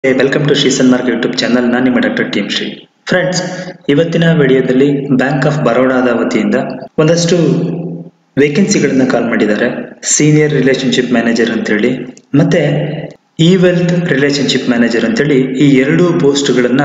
welcome to Shri Sanmark YouTube channel ನಾನು ನಿಮ್ಮ doctor team Shri friends ಇವತ್ತಿನ ವಿಡಿಯೋದಲ್ಲಿ ಬ್ಯಾಂಕ್ ಆಫ್ ಬರೋಡಾದ ವತಿಯಿಂದ ಒಂದಷ್ಟು ವೇಕೆನ್ಸಿಗಳನ್ನ ಕಾಲ್ ಮಾಡಿದ್ದಾರೆ ಸೀನಿಯರ್ ರಿಲೇಶನ್ಶಿಪ್ ಮ್ಯಾನೇಜರ್ ಅಂತೇಳಿ ಮತ್ತೆ ಇ ವೆಲ್ತ್ ರಿಲೇಶನ್ಶಿಪ್ ಮ್ಯಾನೇಜರ್ ಅಂತೇಳಿ ಈ ಎರಡೂ ಪೋಸ್ಟ್ಗಳನ್ನ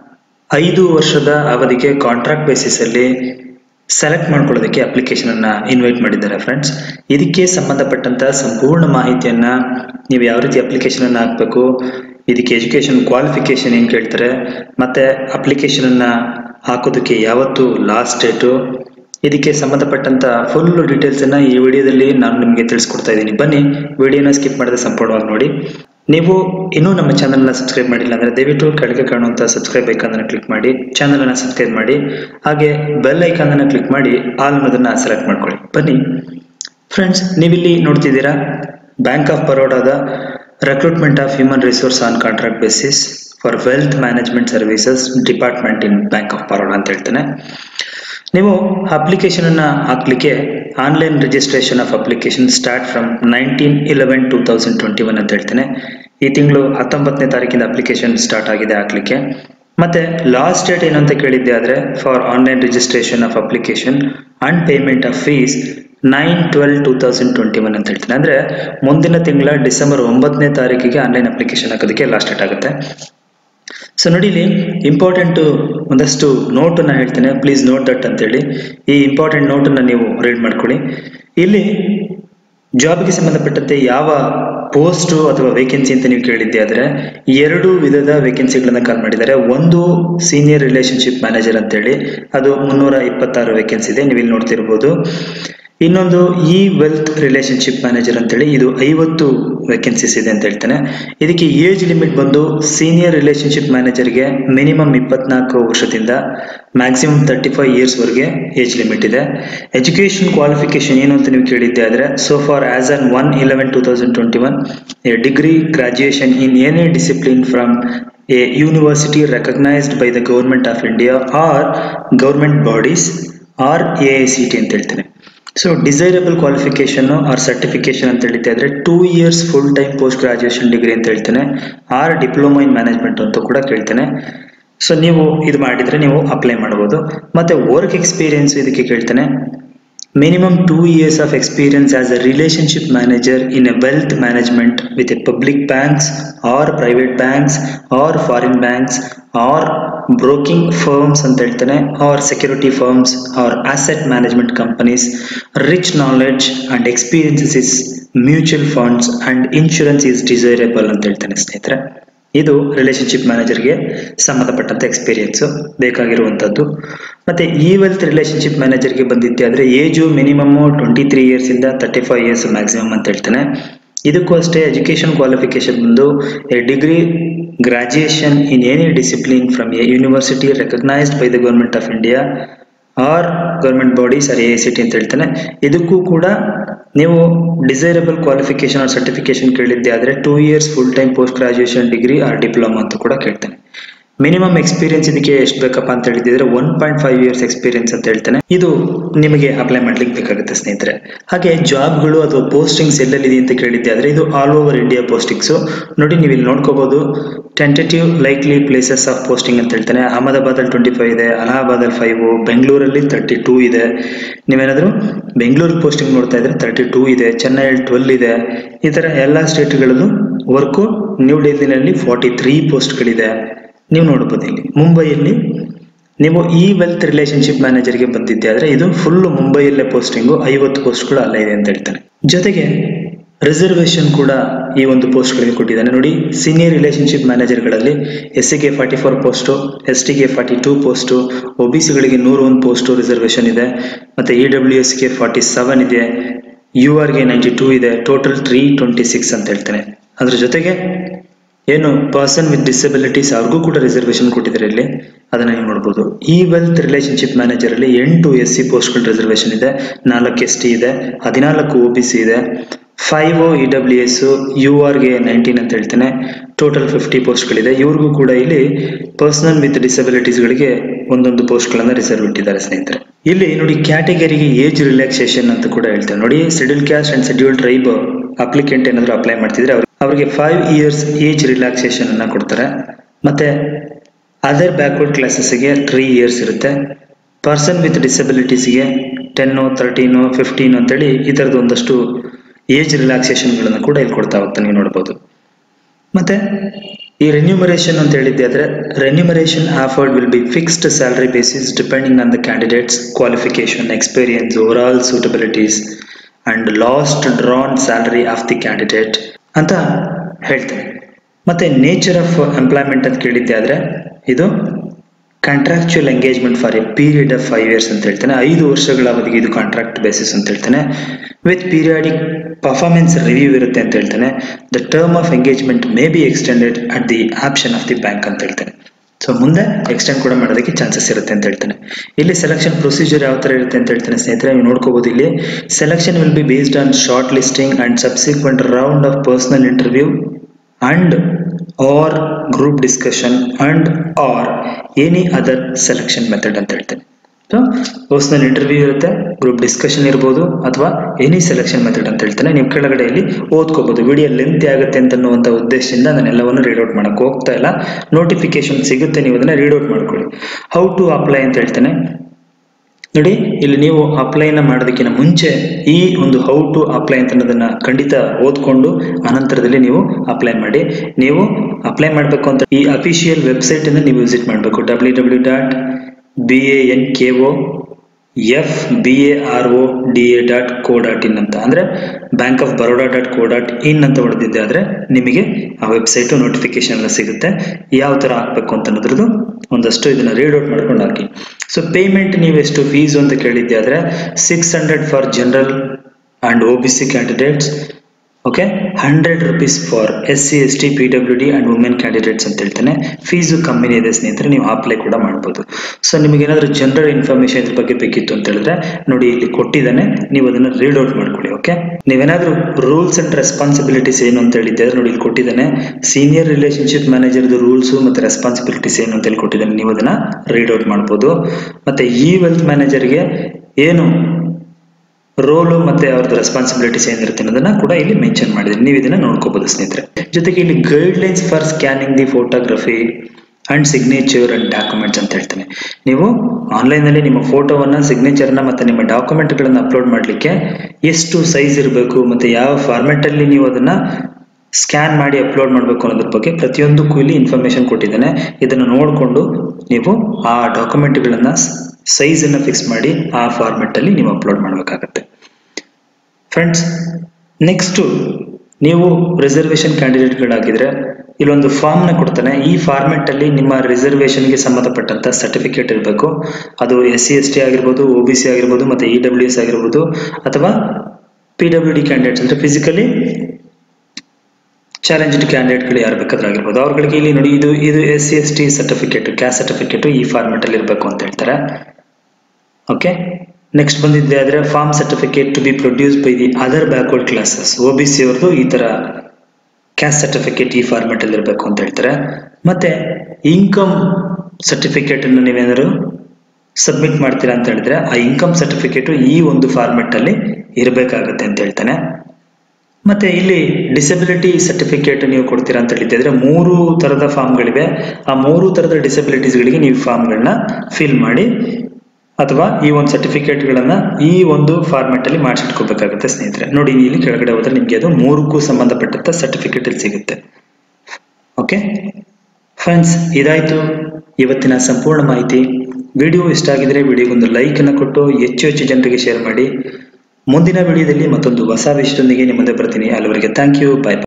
ಐದು ವರ್ಷದ ಅವಧಿಗೆ ಕಾಂಟ್ರಾಕ್ಟ್ ಬೇಸಿಸ್ ಅಲ್ಲಿ ಸೆಲೆಕ್ಟ್ ಮಾಡ್ಕೊಳ್ಳೋದಕ್ಕೆ ಅಪ್ಲಿಕೇಶನ್ ಅನ್ನ ಇನ್ವೈಟ್ ಮಾಡಿದ್ದಾರೆ ಫ್ರೆಂಡ್ಸ್ ಇದಕ್ಕೆ ಸಂಬಂಧಪಟ್ಟಂತ ಸಂಪೂರ್ಣ ಮಾಹಿತಿಯನ್ನ ನೀವು ಯಾವ ರೀತಿ ಅಪ್ಲಿಕೇಶನ್ ಅನ್ನ ಹಾಕ್ಬೇಕು ಇದಕ್ಕೆ ಎಜುಕೇಶನ್ ಕ್ವಾಲಿಫಿಕೇಶನ್ ಏನ್ ಕೇಳ್ತಾರೆ ಮತ್ತೆ ಅಪ್ಲಿಕೇಶನ್ ಅನ್ನ ಹಾಕೋದಕ್ಕೆ ಯಾವತ್ತು ಲಾಸ್ಟ್ ಡೇಟು ಇದಕ್ಕೆ ಸಂಬಂಧಪಟ್ಟಂತ ಫುಲ್ ಡೀಟೇಲ್ಸ್ ಅನ್ನ ಈ ವಿಡಿಯೋದಲ್ಲಿ ನಾನು ನಿಮಗೆ ತಿಳಿಸ್ಕೊಡ್ತಾ ಇದ್ದೀನಿ ಬನ್ನಿ ವಿಡಿಯೋನ ಸ್ಕಿಪ್ ಮಾಡದೆ ಸಂಪೂರ್ಣವಾಗಿ ನೋಡಿ ನೀವು ಇನ್ನೂ ನಮ್ಮ ಚಾನಲ್ನ ಸಬ್ಸ್ಕ್ರೈಬ್ ಮಾಡಿಲ್ಲ ಅಂದರೆ ದಯವಿಟ್ಟು ಕೆಳಗೆ ಕಾಣುವಂಥ ಸಬ್ಸ್ಕ್ರೈಬ್ ಐಕಾನನ್ನು ಕ್ಲಿಕ್ ಮಾಡಿ ಚಾನಲನ್ನು ಸಬ್ಸ್ಕ್ರೈಬ್ ಮಾಡಿ ಹಾಗೆ ಬೆಲ್ ಐಕಾನನ್ನು ಕ್ಲಿಕ್ ಮಾಡಿ ಆಲ್ ಅನ್ನೋದನ್ನು ಸೆಲೆಕ್ಟ್ ಮಾಡ್ಕೊಳ್ಳಿ ಬನ್ನಿ ಫ್ರೆಂಡ್ಸ್ ನೀವಿಲ್ಲಿ ನೋಡ್ತಿದ್ದೀರಾ ಬ್ಯಾಂಕ್ ಆಫ್ ಬರೋಡಾದ recruitment of human resource on contract basis for wealth management services department in bank of Baroda ಅಂತ ಹೇಳ್ತೇನೆ ನೀವು ಅಪ್ಲಿಕೇಶನ್ ಅನ್ನ ಹಾಕ್ಲಿಕ್ಕೆ online registration of application start from nineteen eleven two thousand twenty one ಅಂತ ಹೇಳ್ತೇನೆ ಈ ತಿಂಗಳು ಹತ್ತೊಂಬತ್ತನೇ ತಾರೀಕಿಂದ ಅಪ್ಲಿಕೇಶನ್ ಸ್ಟಾರ್ಟ್ ಆಗಿದೆ ಹಾಕ್ಲಿಕ್ಕೆ ಮತ್ತೆ ಲಾಸ್ಟ್ ಡೇಟ್ ಏನು ಅಂತ ಕೇಳಿದ್ದೆ ಆದ್ರೆ for online registration of application and payment of fees nine twelve two thousand twenty one ಅಂತ ಹೇಳ್ತೇನೆ ಅಂದ್ರೆ ಮುಂದಿನ ತಿಂಗಳ ಡಿಸೆಂಬರ್ ಒಂಬತ್ತನೇ ತಾರೀಕಿಗೆ ಆನ್ಲೈನ್ ಅಪ್ಲಿಕೇಶನ್ ಹಾಕೋದಕ್ಕೆ ಲಾಸ್ಟ್ ಡೇಟ್ ಆಗುತ್ತೆ ಸೊ ನೋಡಿ ಇಲ್ಲಿ ಇಂಪಾರ್ಟೆಂಟ್ ಒಂದಷ್ಟು ನೋಟನ್ನು ಹೇಳ್ತೇನೆ ಪ್ಲೀಸ್ ನೋಟ್ ದಟ್ ಅಂತೇಳಿ ಈ ಇಂಪಾರ್ಟೆಂಟ್ ನೋಟನ್ನು ನೀವು ರೀಡ್ ಮಾಡ್ಕೊಳ್ಳಿ ಇಲ್ಲಿ ಜಾಬ್ಗೆ ಸಂಬಂಧಪಟ್ಟಂತೆ ಯಾವ ಪೋಸ್ಟು ಅಥವಾ ವೇಕೆನ್ಸಿ ಅಂತ ನೀವು ಕೇಳಿದ್ದೆ ಆದರೆ ಎರಡು ವಿಧದ ವೇಕೆನ್ಸಿಗಳನ್ನ ಕಾಲ್ ಮಾಡಿದ್ದಾರೆ ಒಂದು ಸೀನಿಯರ್ ರಿಲೇಶನ್ಶಿಪ್ ಮ್ಯಾನೇಜರ್ ಅಂತೇಳಿ ಅದು ಮುನ್ನೂರ ಇಪ್ಪತ್ತಾರು ವೇಕೆನ್ಸಿ ಇದೆ ನೀವು ಇಲ್ಲಿ ನೋಡ್ತಿರ್ಬೋದು ಇನ್ನೊಂದು ಇ ವೆಲ್ತ್ ರಿಲೇಶನ್ಶಿಪ್ ಮ್ಯಾನೇಜರ್ ಅಂತೇಳಿ ಇದು ಐವತ್ತು ವೇಕೆನ್ಸೀಸ್ ಇದೆ ಅಂತ ಹೇಳ್ತೇನೆ ಇದಕ್ಕೆ ಏಜ್ ಲಿಮಿಟ್ ಬಂದು ಸೀನಿಯರ್ ರಿಲೇಶನ್ಶಿಪ್ ಮ್ಯಾನೇಜರ್ಗೆ ಮಿನಿಮಮ್ ಇಪ್ಪತ್ನಾಲ್ಕು ವರ್ಷದಿಂದ ಮ್ಯಾಕ್ಸಿಮಮ್ ತರ್ಟಿ ಫೈವ್ ಇಯರ್ಸ್ವರೆಗೆ ಏಜ್ ಲಿಮಿಟ್ ಇದೆ ಎಜುಕೇಷನ್ ಕ್ವಾಲಿಫಿಕೇಶನ್ ಏನು ಅಂತ ನೀವು ಕೇಳಿದ್ದೆ ಆದರೆ so for as on one eleven two thousand twenty one a degree graduation in any discipline from a university recognised by the government of India or government bodies or A I C T ಅಂತ ಹೇಳ್ತೇನೆ so desirable qualification or certification ಅಂತ ಹೇಳಿದ್ದೆ ಆದರೆ two years full time post graduation degree ಅಂತ ಹೇಳ್ತೇನೆ R diploma in management ಅಂತ ಕೂಡ ಕೇಳ್ತೇನೆ ಸೊ ನೀವು ಇದು ಮಾಡಿದ್ರೆ ನೀವು ಅಪ್ಲೈ ಮಾಡ್ಬೋದು ಮತ್ತೆ ವರ್ಕ್ ಎಕ್ಸ್ಪೀರಿಯನ್ಸ್ ಇದಕ್ಕೆ ಕೇಳ್ತೇನೆ minimum two years of experience as a relationship manager in a wealth management with a public banks or private banks or foreign banks or broking firms ಅಂತ ಹೇಳ್ತೇನೆ or security firms or asset management companies rich knowledge and experiences is mutual funds and insurance is desirable ಅಂತ ಹೇಳ್ತೇನೆ ಸ್ನೇಹಿತರೆ ಇದು relationship ಮ್ಯಾನೇಜರ್ಗೆ ಸಂಬಂಧಪಟ್ಟಂತ experience ಬೇಕಾಗಿರುವಂಥದ್ದು ಮತ್ತೆ ಈ wealth relationship ಮ್ಯಾನೇಜರ್ಗೆ ಬಂದಿದ್ದೆ ಆದರೆ age minimum twenty three years ಇಂದ ತರ್ಟಿ ಫೈವ್ ಇಯರ್ಸ್ ಮ್ಯಾಕ್ಸಿಮಮ್ ಅಂತ ಹೇಳ್ತೇನೆ ಇದಕ್ಕೂ ಅಷ್ಟೇ ಎಜುಕೇಶನ್ ಕ್ವಾಲಿಫಿಕೇಶನ್ ಬಂದು a degree graduation in any discipline from a university recognised by the government of India or government bodies or A C T ಅಂತ ಹೇಳ್ತೇನೆ ಇದಕ್ಕೂ ಕೂಡ ನೀವು ಡಿಸೈರಬಲ್ ಕ್ವಾಲಿಫಿಕೇಶನ್ ಆರ್ ಸರ್ಟಿಫಿಕೇಶನ್ ಕೇಳಿದ್ದೆ ಆದರೆ two years full time post graduation degree or diploma ಅಂತ ಕೂಡ ಕೇಳ್ತೇನೆ ಮಿನಿಮಮ್ ಎಕ್ಸ್ಪೀರಿಯನ್ಸ್ ಇದಕ್ಕೆ ಎಷ್ಟು ಬೇಕಪ್ಪ ಅಂತ ಹೇಳಿದ್ರೆ one point five years experience ಅಂತ ಹೇಳ್ತೇನೆ ಇದು ನಿಮಗೆ ಅಪ್ಲೈ ಮಾಡ್ಲಿಕ್ಕೆ ಬೇಕಾಗುತ್ತೆ ಸ್ನೇಹಿತರೆ ಹಾಗೆ ಜಾಬ್ಗಳು ಅಥವಾ ಪೋಸ್ಟಿಂಗ್ಸ್ ಎಲ್ಲೆಲ್ಲಿದೆ ಅಂತ ಕೇಳಿದ್ದೆ ಆದರೆ ಇದು ಆಲ್ ಓವರ್ ಇಂಡಿಯಾ ಪೋಸ್ಟಿಂಗ್ಸು ನೋಡಿ ನೀವು ಇಲ್ಲಿ ನೋಡ್ಕೋಬಹುದು tentative likely places of posting ಅಂತ ಹೇಳ್ತೇನೆ ಅಹಮದಾಬಾದಲ್ಲಿ ಟ್ವೆಂಟಿ ಫೈವ್ ಇದೆ ಅಲಹಾಬಾದಲ್ಲಿ ಫೈವ್ ಬೆಂಗಳೂರಲ್ಲಿ ತರ್ಟಿ ಟೂ ಇದೆ ನೀವೇನಾದರೂ ಬೆಂಗಳೂರು ಪೋಸ್ಟಿಂಗ್ ನೋಡ್ತಾ ಇದ್ರೆ ತರ್ಟಿ ಟೂ ಇದೆ ಚೆನ್ನೈಯಲ್ಲಿ ಟ್ವೆಲ್ ಇದೆ ಈ ಥರ ಎಲ್ಲ ಸ್ಟೇಟ್ಗಳಲ್ಲೂ ವರ್ಕು ನ್ಯೂ ಡೆಲ್ಲಿನಲ್ಲಿ ಫಾರ್ಟಿ ತ್ರೀ ಪೋಸ್ಟ್ಗಳಿದೆ ನೀವು ನೋಡ್ಬೋದು ಇಲ್ಲಿ ಮುಂಬೈಯಲ್ಲಿ ನೀವು ಈ ವೆಲ್ತ್ ರಿಲೇಶನ್ಶಿಪ್ ಮ್ಯಾನೇಜರ್ಗೆ ಬಂದಿದ್ದೆ ಆದರೆ ಇದು ಫುಲ್ ಮುಂಬೈಯಲ್ಲೇ ಪೋಸ್ಟಿಂಗು ಐವತ್ತು ಪೋಸ್ಟ್ಗಳು ಅಲ್ಲೇ ಇದೆ ಅಂತ ಹೇಳ್ತಾನೆ ಜೊತೆಗೆ ರಿಸರ್ವೇಶನ್ ಕೂಡ ಈ ಒಂದು ಪೋಸ್ಟ್ಗಳಿಗೆ ಕೊಟ್ಟಿದ್ದಾನೆ ನೋಡಿ ಸೀನಿಯರ್ ರಿಲೇಶನ್ಶಿಪ್ ಮ್ಯಾನೇಜರ್ಗಳಲ್ಲಿ ಎಸ್ ಸಿಗೆ ಫಾರ್ಟಿ ಫೋರ್ ಪೋಸ್ಟು ಎಸ್ ಟಿಗೆ forty two post O B ಸಿಗಳಿಗೆ ನೂರ ಒಂದು ಪೋಸ್ಟು ರಿಸರ್ವೇಶನ್ ಇದೆ ಮತ್ತು ಇ ಡಬ್ಲ್ಯೂ ಎಸ್ಗೆ ಫಾರ್ಟಿ ಸೆವೆನ್ ಇದೆ ಯು ಆರ್ಗೆ ನೈಂಟಿ ಟೂ ಇದೆ ಟೋಟಲ್ ತ್ರೀ ಟ್ವೆಂಟಿ ಸಿಕ್ಸ್ ಅಂತ ಹೇಳ್ತೇನೆ ಅದ್ರ ಜೊತೆಗೆ ಏನು ಪರ್ಸನ್ ವಿತ್ ಡಿಸಬಿಲಿಟೀಸ್ ಅವ್ರಿಗೂ ಕೂಡ ರಿಸರ್ವೇಶನ್ ಕೊಟ್ಟಿದ್ದಾರೆ ಇಲ್ಲಿ ಅದನ್ನ ನೀವು ನೋಡ್ಬೋದು ಈ ವೆಲ್ತ್ ರಿಲೇಶನ್ಶಿಪ್ ಮ್ಯಾನೇಜರ್ ಅಲ್ಲಿ ಎಂಟು ಎಸ್ ಸಿ ಪೋಸ್ಟ್ಗಳ ರಿಸರ್ವೇಶನ್ ಇದೆ ನಾಲ್ಕು ಎಸ್ ಟಿ ಇದೆ ಹದಿನಾಲ್ಕು ಒ ಬಿ ಸಿ ಇದೆ five E W S U ಆರ್ಗೆ ನೈನ್ಟೀನ್ ಅಂತ ಹೇಳ್ತೇನೆ ಟೋಟಲ್ ಫಿಫ್ಟಿ ಪೋಸ್ಟ್ಗಳಿದೆ ಇವ್ರಿಗೂ ಕೂಡ ಇಲ್ಲಿ ಪರ್ಸನಲ್ ವಿತ್ ಡಿಸಬಿಲಿಟೀಸ್ಗಳಿಗೆ ಒಂದೊಂದು ಪೋಸ್ಟ್ಗಳನ್ನ ರಿಸರ್ವ್ ಇಟ್ಟಿದ್ದಾರೆ ಸ್ನೇಹಿತರೆ ಇಲ್ಲಿ ನೋಡಿ ಕ್ಯಾಟಗರಿಗೆ ಏಜ್ ರಿಲ್ಯಾಕ್ಸೇಷನ್ ಅಂತ ಕೂಡ ಹೇಳ್ತೇವೆ ನೋಡಿ schedule caste and schedule tribe applicant ಏನಾದ್ರು ಅಪ್ಲೈ ಮಾಡ್ತಿದ್ರೆ ಅವ್ರಿಗೆ ಅವರಿಗೆ ಫೈವ್ ಇಯರ್ಸ್ ಏಜ್ ರಿಲ್ಯಾಕ್ಸೇಷನ್ ಅನ್ನ ಕೊಡ್ತಾರೆ ಮತ್ತೆ ಅದರ್ ಬ್ಯಾಕ್ವರ್ಡ್ ಕ್ಲಾಸಸ್ಗೆ ತ್ರೀ ಇಯರ್ಸ್ ಇರುತ್ತೆ ಪರ್ಸನ್ ವಿತ್ ಡಿಸಬಿಲಿಟೀಸ್ಗೆ ಟೆನ್ನು ತರ್ಟೀನು ಫಿಫ್ಟೀನ್ ಅಂತೇಳಿ ಈ ಥರದ್ದು ಒಂದಷ್ಟು ಏಜ್ ರಿಲ್ಯಾಕ್ಸೇಷನ್ಗಳನ್ನು ಕೂಡ ಇಲ್ಲಿ ಕೊಡ್ತಾ ಹೋಗ್ತಾ ನೀವು ನೋಡ್ಬೋದು ಮತ್ತೆ ಈ ರೆನ್ಯೂಮರೇಷನ್ ಅಂತ ಹೇಳಿದ್ದೆ ಆದರೆ remuneration offered will be fixed salary basis depending on the candidates qualification experience overall suitabilities and last drawn salary of the candidate ಅಂತ ಹೇಳ್ತೇನೆ ಮತ್ತೆ ನೇಚರ್ ಆಫ್ ಎಂಪ್ಲಾಯ್ಮೆಂಟ್ ಅಂತ ಕೇಳಿದ್ದೆ ಆದರೆ ಇದು contractual engagement for a period of five years ಅಂತ ಹೇಳ್ತಾನೆ ಐದು ವರ್ಷಗಳ ಅವಧಿಗೆ ಇದು ಕಾಂಟ್ರಾಕ್ಟ್ ಬೇಸಿಸ್ ಅಂತ ಹೇಳ್ತಾನೆ ವಿತ್ ಪೀರಿಯಾಡಿಕ್ ಪರ್ಫಾರ್ಮೆನ್ಸ್ ರಿವ್ಯೂ ಇರುತ್ತೆ ಅಂತ ಹೇಳ್ತಾನೆ the term of engagement may be extended at the option of the bank ಅಂತ ಹೇಳ್ತಾನೆ ಸೊ ಮುಂದೆ ಎಕ್ಸ್ಟೆಂಡ್ ಕೂಡ ಮಾಡೋದಕ್ಕೆ ಚಾನ್ಸಸ್ ಇರುತ್ತೆ ಅಂತ ಹೇಳ್ತಾನೆ ಇಲ್ಲಿ ಸೆಲೆಕ್ಷನ್ ಪ್ರೊಸೀಜರ್ ಯಾವ ಥರ ಇರುತ್ತೆ ಅಂತ ಹೇಳ್ತಾನೆ ಸ್ನೇಹಿತರೆ ನೀವು ನೋಡ್ಕೋಬಹುದು ಇಲ್ಲಿ selection will be based on short listing and subsequent round of personal interview and or group discussion and or any other selection method ಅಂತ ಹೇಳ್ತೇನೆ ಸೊ ಪರ್ಸನಲ್ ಇಂಟರ್ವ್ಯೂ ಇರುತ್ತೆ ಗ್ರೂಪ್ ಡಿಸ್ಕಷನ್ ಇರ್ಬೋದು ಅಥವಾ ಎನಿ ಸೆಲೆಕ್ಷನ್ ಮೆಥಡ್ ಅಂತ ಹೇಳ್ತಾನೆ ನೀವು ಕೆಳಗಡೆಯಲ್ಲಿ ಓದ್ಕೋಬಹುದು video length ಆಗುತ್ತೆ ಅಂತ ಅನ್ನುವಂಥ ಉದ್ದೇಶದಿಂದ ನಾನು ಎಲ್ಲವನ್ನು ರೀಡ್ ಔಟ್ ಮಾಡಕ್ಕೆ ಹೋಗ್ತಾ ಇಲ್ಲ ನೋಟಿಫಿಕೇಶನ್ ಸಿಗುತ್ತೆ ನೀವು ಅದನ್ನ ರೀಡ್ ಔಟ್ ಮಾಡ್ಕೊಳ್ಳಿ ಹೌ ಟು ಅಪ್ಲೈ ಅಂತ ಹೇಳ್ತಾನೆ ನೋಡಿ ಇಲ್ಲಿ ನೀವು ಅಪ್ಲೈನ ಮಾಡೋದಕ್ಕಿಂತ ಮುಂಚೆ ಈ ಒಂದು ಹೌ ಟು ಅಪ್ಲೈ ಅಂತ ಅನ್ನೋದನ್ನ ಖಂಡಿತ ಓದ್ಕೊಂಡು ಅನಂತರದಲ್ಲಿ ನೀವು ಅಪ್ಲೈ ಮಾಡಿ ನೀವು ಅಪ್ಲೈ ಮಾಡಬೇಕು ಅಂತ ಈ ಅಫಿಷಿಯಲ್ ವೆಬ್ಸೈಟ್ ಅನ್ನು ನೀವು ವಿಸಿಟ್ ಮಾಡಬೇಕು W W dot B A N K O F B A R O D A dot co dot in ಅಂತ ಅಂದರೆ bank of Baroda dot co dot in ಅಂತ ಹೊಡೆದಿದ್ದೆ ಆದರೆ ನಿಮಗೆ ಆ ವೆಬ್ಸೈಟು ನೋಟಿಫಿಕೇಶನ್ ಎಲ್ಲ ಸಿಗುತ್ತೆ ಯಾವ ಥರ ಹಾಕಬೇಕು ಅಂತ ಅನ್ನೋದ್ರದ್ದು ಒಂದಷ್ಟು ಇದನ್ನು ರೀಡ್ ಔಟ್ ಮಾಡ್ಕೊಂಡು ಹಾಕಿ ಸೊ ಪೇಮೆಂಟ್ ನೀವು ಎಷ್ಟು ಫೀಸು ಅಂತ ಕೇಳಿದ್ದೆ ಆದರೆ six hundred for general and O B C candidates okay hundred rupees for S C S T P W D and women candidates ಅಂತ ಹೇಳ್ತಾನೆ ಫೀಸು ಕಮ್ಮಿನೇ ಇದೆ ಸ್ನೇಹಿತರೆ ನೀವು ಅಪ್ಲೈ ಕೂಡ ಮಾಡ್ಬೋದು ಸೊ ನಿಮಗೆ ಏನಾದರೂ ಜನರಲ್ ಇನ್ಫಾರ್ಮೇಷನ್ ಇದ್ರ ಬಗ್ಗೆ ಬೇಕಿತ್ತು ಅಂತ ಹೇಳಿದ್ರೆ ನೋಡಿ ಇಲ್ಲಿ ಕೊಟ್ಟಿದ್ದಾನೆ ನೀವು ಅದನ್ನು ರೀಡ್ ಔಟ್ ಮಾಡ್ಕೊಳ್ಳಿ ಓಕೆ ನೀವೇನಾದರೂ ರೂಲ್ಸ್ ಅಂಡ್ ರೆಸ್ಪಾನ್ಸಿಬಿಲಿಟೀಸ್ ಏನು ಅಂತ ಹೇಳಿದ್ದೆ ನೋಡಿ ಇಲ್ಲಿ ಕೊಟ್ಟಿದ್ದಾನೆ ಸೀನಿಯರ್ ರಿಲೇಶನ್ಶಿಪ್ ಮ್ಯಾನೇಜರ್ದು ರೂಲ್ಸು ಮತ್ತು ರೆಸ್ಪಾನ್ಸಿಬಿಲಿಟೀಸ್ ಏನು ಅಂತ ಹೇಳಿ ಕೊಟ್ಟಿದ್ದಾನೆ ನೀವು ಅದನ್ನು ರೀಡ್ ಔಟ್ ಮಾಡ್ಬೋದು ಮತ್ತು ಈ ವೆಲ್ತ್ ಮ್ಯಾನೇಜರ್ಗೆ ಏನು ರೋಲು ಮತ್ತೆ ಅವ್ರದ್ದು ರೆಸ್ಪಾನ್ಸಿಬಿಲಿಟೀಸ್ ಏನಿರುತ್ತೆ ಅನ್ನೋದನ್ನ ಕೂಡ ಇಲ್ಲಿ ಮೆನ್ಷನ್ ಮಾಡಿದ್ದೀನಿ ನೀವು ಇದನ್ನ ನೋಡ್ಕೋಬಹುದು ಸ್ನೇಹಿತರೆ ಜೊತೆಗೆ ಇಲ್ಲಿ guide lines for scanning the photography and signature and documents ಅಂತ ಹೇಳ್ತೇನೆ ನೀವು ಆನ್ಲೈನಲ್ಲಿ ನಿಮ್ಮ ಫೋಟೋವನ್ನ ಸಿಗ್ನೇಚರ್ನ ಮತ್ತೆ ನಿಮ್ಮ ಡಾಕ್ಯುಮೆಂಟ್ಗಳನ್ನು ಅಪ್ಲೋಡ್ ಮಾಡಲಿಕ್ಕೆ ಎಷ್ಟು ಸೈಜ್ ಇರಬೇಕು ಮತ್ತೆ ಯಾವ ಫಾರ್ಮೆಟ್ ಅಲ್ಲಿ ನೀವು ಅದನ್ನ ಸ್ಕ್ಯಾನ್ ಮಾಡಿ ಅಪ್ಲೋಡ್ ಮಾಡಬೇಕು ಅನ್ನೋದ್ರ ಬಗ್ಗೆ ಪ್ರತಿಯೊಂದಕ್ಕೂ ಇಲ್ಲಿ ಇನ್ಫಾರ್ಮೇಶನ್ ಕೊಟ್ಟಿದ್ದೇನೆ ಇದನ್ನು ನೋಡಿಕೊಂಡು ನೀವು ಆ ಡಾಕ್ಯುಮೆಂಟ್ಗಳನ್ನ ಸೈಜ್ ಅನ್ನ ಫಿಕ್ಸ್ ಮಾಡಿ ಆ ಫಾರ್ಮೆಟ್ ಅಲ್ಲಿ ನೀವು ಅಪ್ಲೋಡ್ ಮಾಡಬೇಕಾಗತ್ತೆ ಫ್ರೆಂಡ್ಸ್ ನೆಕ್ಸ್ಟು ನೀವು ರಿಸರ್ವೇಷನ್ ಕ್ಯಾಂಡಿಡೇಟ್ಗಳಾಗಿದ್ರೆ ಇಲ್ಲೊಂದು ಫಾರ್ಮ್ನ ಕೊಡ್ತಾನೆ ಈ ಫಾರ್ಮೆಟ್ ಅಲ್ಲಿ ನಿಮ್ಮ ರಿಸರ್ವೇಷನ್ಗೆ ಸಂಬಂಧಪಟ್ಟಂತ ಸರ್ಟಿಫಿಕೇಟ್ ಇರಬೇಕು ಅದು ಎಸ್ ಸಿ ಎಸ್ ಟಿ ಆಗಿರ್ಬೋದು ಒ ಬಿ ಸಿ ಆಗಿರ್ಬೋದು ಮತ್ತೆ ಇ ಡಬ್ಲ್ಯೂ ಎಸ್ ಆಗಿರ್ಬೋದು ಅಥವಾ ಪಿ ಡಬ್ಲ್ಯೂ ಡಿ ಕ್ಯಾಂಡಿಡೇಟ್ಸ್ ಅಂದ್ರೆ ಫಿಸಿಕಲಿ ಚಾಲೆಂಜ್ಡ್ ಕ್ಯಾಂಡಿಡೇಟ್ಗಳು ಯಾರು ಬೇಕಾದ್ರೂ ಆಗಿರ್ಬೋದು ಅವ್ರಗಳಿಗೆ ಇಲ್ಲಿ ನೋಡಿ ಇದು ಇದು S C S T certificate caste certificate ಈ ಫಾರ್ಮೆಟ್ ಅಲ್ಲಿ ಇರಬೇಕು ಅಂತ ಹೇಳ್ತಾರೆ ಓಕೆ ನೆಕ್ಸ್ಟ್ ಬಂದಿದ್ದೆ ಆದರೆ form certificate to be produce by the other backward classes O B C ಅವ್ರದ್ದು ಈ ತರ ಕ್ಯಾಸ್ಟ್ ಸರ್ಟಿಫಿಕೇಟ್ ಈ ಫಾರ್ಮೆಟ್ ಅಲ್ಲಿ ಇರಬೇಕು ಅಂತ ಹೇಳ್ತಾರೆ ಮತ್ತೆ ಇನ್ಕಮ್ ಸರ್ಟಿಫಿಕೇಟ್ ಅನ್ನು ನೀವೇನಾದ್ರು ಸಬ್ಮಿಟ್ ಮಾಡ್ತೀರಾ ಅಂತ ಹೇಳಿದ್ರೆ ಆ ಇನ್ಕಮ್ ಸರ್ಟಿಫಿಕೇಟು ಈ ಒಂದು ಫಾರ್ಮೆಟ್ ಅಲ್ಲಿ ಇರಬೇಕಾಗತ್ತೆ ಅಂತ ಹೇಳ್ತಾನೆ ಮತ್ತೆ ಇಲ್ಲಿ ಡಿಸಬಿಲಿಟಿ ಸರ್ಟಿಫಿಕೇಟ್ ನೀವು ಕೊಡ್ತೀರಾ ಅಂತ ಹೇಳಿದ್ರೆ ಮೂರು ತರದ ಫಾರ್ಮ್ಗಳಿವೆ ಆ ಮೂರು ತರದ ಡಿಸಬಿಲಿಟೀಸ್ಗಳಿಗೆ ನೀವು ಫಾರ್ಮ್ಗಳನ್ನ ಫಿಲ್ ಮಾಡಿ ಅಥವಾ ಈ ಒಂದು ಸರ್ಟಿಫಿಕೇಟ್ಗಳನ್ನ ಈ ಒಂದು ಫಾರ್ಮೆಟ್ ಅಲ್ಲಿ ಮಾಡಿಸಿಟ್ಕೋಬೇಕಾಗುತ್ತೆ ಸ್ನೇಹಿತರೆ ನೋಡಿ ಇಲ್ಲಿ ಕೆಳಗಡೆ ಹೋದ್ರೆ ನಿಮಗೆ ಅದು ಮೂರಕ್ಕೂ ಸಂಬಂಧಪಟ್ಟಂತ ಸರ್ಟಿಫಿಕೇಟ್ ಇಲ್ಲಿ ಸಿಗುತ್ತೆ ಓಕೆ ಫ್ರೆಂಡ್ಸ್ ಇದಾಯ್ತು ಇವತ್ತಿನ ಸಂಪೂರ್ಣ ಮಾಹಿತಿ ವಿಡಿಯೋ ಇಷ್ಟ ಆಗಿದ್ರೆ ವಿಡಿಯೋಗೊಂದು ಲೈಕ್ ಅನ್ನು ಕೊಟ್ಟು ಹೆಚ್ಚು ಹೆಚ್ಚು ಜನರಿಗೆ ಶೇರ್ ಮಾಡಿ ಮುಂದಿನ ವಿಡಿಯೋದಲ್ಲಿ ಮತ್ತೊಂದು ಹೊಸ ವಿಷಯದೊಂದಿಗೆ ನಿಮ್ಮ ಮುಂದೆ ಬರ್ತೀನಿ ಅಲ್ಲಿವರೆಗೆ ಥ್ಯಾಂಕ್ ಯು ಬಾಯ್